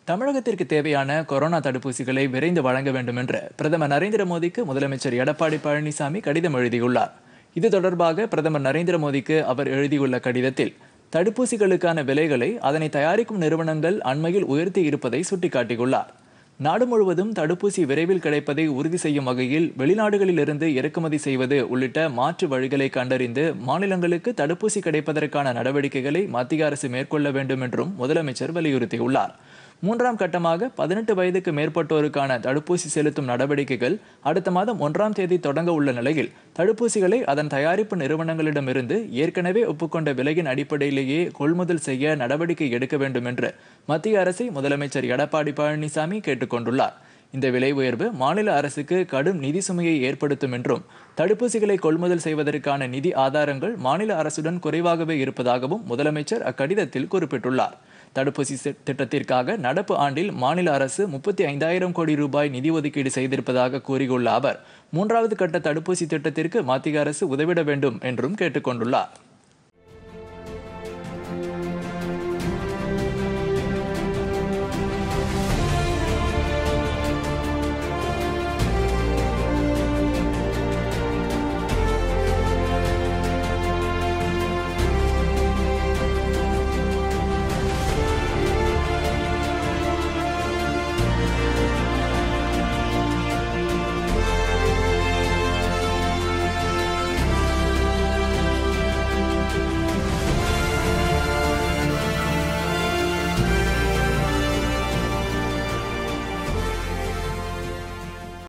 தமிழகத்திற்கு தேவையான கொரோனா தடுப்பூசிகளை விரைந்து வழங்க வேண்டும் என்று பிரதமர் நரேந்திர மோடிக்கு முதலமைச்சர் எடப்பாடி பழனிசாமி கடிதம் எழுதியுள்ளார் இது தொடர்பாக பிரதமர் நரேந்திர மோடிக்கு அவர் எழுதியுள்ள கடிதத்தில் தடுப்பூசிகளுக்கான விலைகளை அதனை தயாரிக்கும் நிறுவனங்கள் அண்மையில் உயர்த்தி இருப்பதை சுட்டிக்காட்டியுள்ளார் நாடு முழுவதும் தடுப்பூசி விரைவில் கிடைப்பதை உறுதி செய்யும் வகையில் வெளிநாடுகளிலிருந்து இறக்குமதி செய்வது உள்ளிட்ட மாற்று வழிகளை கண்டறிந்து மாநிலங்களுக்கு தடுப்பூசி கிடைப்பதற்கான நடவடிக்கைகளை மத்திய அரசு மேற்கொள்ள வேண்டும் என்றும் முதலமைச்சர் வலியுறுத்தியுள்ளார் மூன்றாம் கட்டமாக பதினெட்டு வயதுக்கு மேற்பட்டோருக்கான தடுப்பூசி செலுத்தும் நடவடிக்கைகள் அடுத்த மாதம் ஒன்றாம் தேதி தொடங்க உள்ள நிலையில் தடுப்பூசிகளை அதன் தயாரிப்பு நிறுவனங்களிடமிருந்து ஏற்கனவே ஒப்புக்கொண்ட விலையின் அடிப்படையிலேயே கொள்முதல் செய்ய நடவடிக்கை எடுக்க வேண்டும் என்று மத்திய அரசை முதலமைச்சர் எடப்பாடி பழனிசாமி கேட்டுக்கொண்டுள்ளார் இந்த விலை உயர்வு மாநில அரசுக்கு கடும் நிதி சுமையை ஏற்படுத்தும் என்றும் தடுப்பூசிகளை கொள்முதல் செய்வதற்கான நிதி ஆதாரங்கள் மாநில அரசுடன் குறைவாகவே இருப்பதாகவும் முதலமைச்சர் அக்கடிதத்தில் குறிப்பிட்டுள்ளார் தடுப்பூசி சி- திட்டத்திற்காக நடப்பு ஆண்டில் மாநில அரசு முப்பத்தி ஐந்தாயிரம் கோடி ரூபாய் நிதி ஒதுக்கீடு செய்திருப்பதாக கூறியுள்ள அவர் மூன்றாவது கட்ட தடுப்பூசி திட்டத்திற்கு மத்திய அரசு உதவிட வேண்டும் என்றும் கேட்டுக்கொண்டுள்ளார்